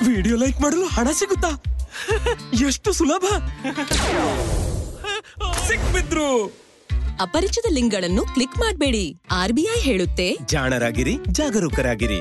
video like ಮಾಡಲು ಹಣ ಸಿಗುತ್ತಾ ಎಷ್ಟು ಸುಲಭ ಸಿಕ್ಬಿದ್ರು ಅಪರಿಚಿತ ಲಿಂಕ್ಗಳನ್ನು ಕ್ಲಿಕ್ ಮಾಡಬೇಡಿ ಆರ್ಬಿಐ ಹೇಳುತ್ತೆ ಜಾಣರಾಗಿರಿ ಜಾಗರೂಕರಾಗಿರಿ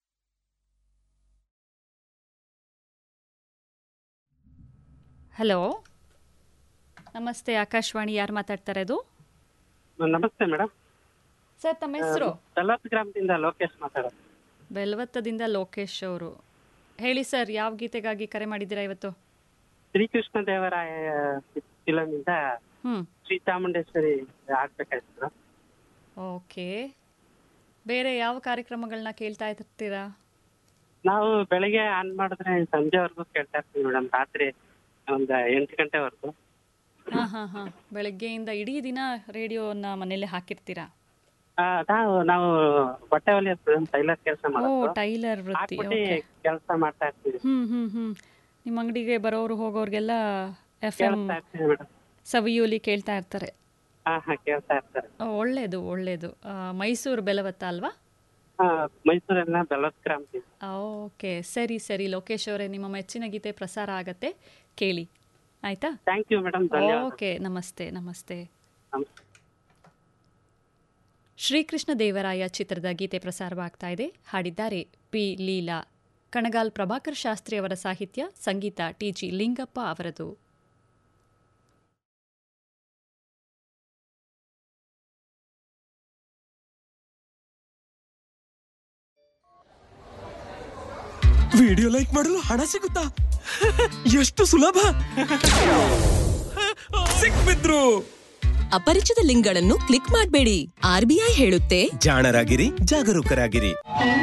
ಹಲೋ ನಮಸ್ತೆ ಆಕಾಶವಾಣಿ ಯಾರು ಮಾತಾಡ್ತಾ ಇರೋದು ನಮಸ್ತೆ ಮೇಡಮ್ ಸರ್ ತಮ್ಮ ಹೆಸರು ತಲತ್ ಗ್ರಾಮದಿಂದ ಲೋಕೇಶ್ ಮಾತಾಡೋದು ಬೆಲ್ವತ್ತದಿಂದ ಲೋಕೇಶ್ ಅವರು ಹೇಳಿ ಸರ್ ಯಾವ ಗೀತೆಗಾಗಿ ಕರೆ ಮಾಡಿದ್ದೀರಾ ಇವತ್ತು ಶ್ರೀಕೃಷ್ಣ ದೇವರಾಯ ಫಿಲಮ್ ಇಂದ ಹ್ಞೂ ಶ್ರೀ ಚಾಮುಂಡೇಶ್ವರಿ ಆಗ್ಬೇಕಾಯ್ತು ಮೇಡಮ್ ಓಕೆ ಬೇರೆ ಯಾವ ಕಾರ್ಯಕ್ರಮಗಳನ್ನ ಕೇಳ್ತಾ ಇರ್ತೀರಾ ನಾವು ಬೆಳಿಗ್ಗೆ ಆನ್ ಮಾಡಿದ್ರೆ ಸಂಜೆವರೆಗೂ ಕೇಳ್ತಾ ಇರ್ತೀವಿ ಮೇಡಮ್ ರಾತ್ರಿ ಒಂದು ಎಂಟು ಗಂಟೆವರೆಗೂ ಹಾಂ ಹಾಂ ಹಾಂ ಬೆಳಗ್ಗೆಯಿಂದ ಇಡೀ ದಿನ ರೇಡಿಯೋನ ಮನೇಲೆ ಹಾಕಿರ್ತೀರಾ ಆ, ನಾವು ನಾವು ಬಟ್ಟೆ ಹೊಲಿಯೋದು ಮೇಡಮ್ ಟೈಲರ್ ಕೆಲಸ ಓ ಮಾಡೋದು ಟೈಲರ್ ವೃತ್ತಿ ಹಾಕ್ಬಿಟ್ಟು ಓಕೆ ಕೆಲಸ ಮಾಡ್ತಾ ಇರ್ತೀವಿ ಹ್ಞೂ ಹ್ಞೂ ಹ್ಞೂ ನಿಮ್ಮ ಅಂಗಡಿಗೆ ಬರೋರು ಹೋಗೋರಿಗೆಲ್ಲ ಎಫ್ ಎಮ್ ಕೇಳ್ತಾ ಇರ್ತೀವಿ ಮೇಡಮ್ ಸವಿಯೂಲಿ ಕೇಳ್ತಾ ಇರ್ತಾರೆ ಹಾ ಹಾ ಕೇಳ್ತಾ ಇರ್ತಾರೆ ಓ, ಒಳ್ಳೇದು ಒಳ್ಳೇದು ಆ, ಮೈಸೂರು ಬೆಲವತ್ತ ಅಲ್ವಾ ಹಾ ಮೈಸೂರಿನ ಬೆಲತ್ ಗ್ರಾಮದಿಂದ ಓಕೆ ಸರಿ ಸರಿ ಲೋಕೇಶ್ ಅವರೇ ನಿಮ್ಮ ಮೆಚ್ಚಿನ ಗೀತೆ ಪ್ರಸಾರ ಆಗತ್ತೆ ಕೇಳಿ ಆಯ್ತಾ ಥ್ಯಾಂಕ್ ಯು ಮೇಡಮ್ ಧನ್ಯವಾದ ಓಕೆ ನಮಸ್ತೆ ನಮಸ್ತೆ ನಮಸ್ತೆ ಶ್ರೀಕೃಷ್ಣ ದೇವರಾಯ ಚಿತ್ರದ ಗೀತೆ ಪ್ರಸಾರವಾಗ್ತಾ ಇದೆ ಹಾಡಿದ್ದಾರೆ ಪಿ ಲೀಲಾ ಕಣಗಾಲ್ ಪ್ರಭಾಕರ್ ಶಾಸ್ತ್ರಿ ಅವರ ಸಾಹಿತ್ಯ ಸಂಗೀತ ಟಿ ಜಿ ಲಿಂಗಪ್ಪ ಅವರದು ವಿಡಿಯೋ ಲೈಕ್ ಮಾಡಲು ಹಣ ಸಿಗುತ್ತಾ ಎಷ್ಟು ಸುಲಭ ಸಿಕ್ಬಿದ್ರು ಅಪರಿಚಿತ ಲಿಂಕ್ಗಳನ್ನು ಕ್ಲಿಕ್ ಮಾಡಬೇಡಿ ಆರ್ಬಿಐ ಹೇಳುತ್ತೆ ಜಾಣರಾಗಿರಿ ಜಾಗರೂಕರಾಗಿರಿ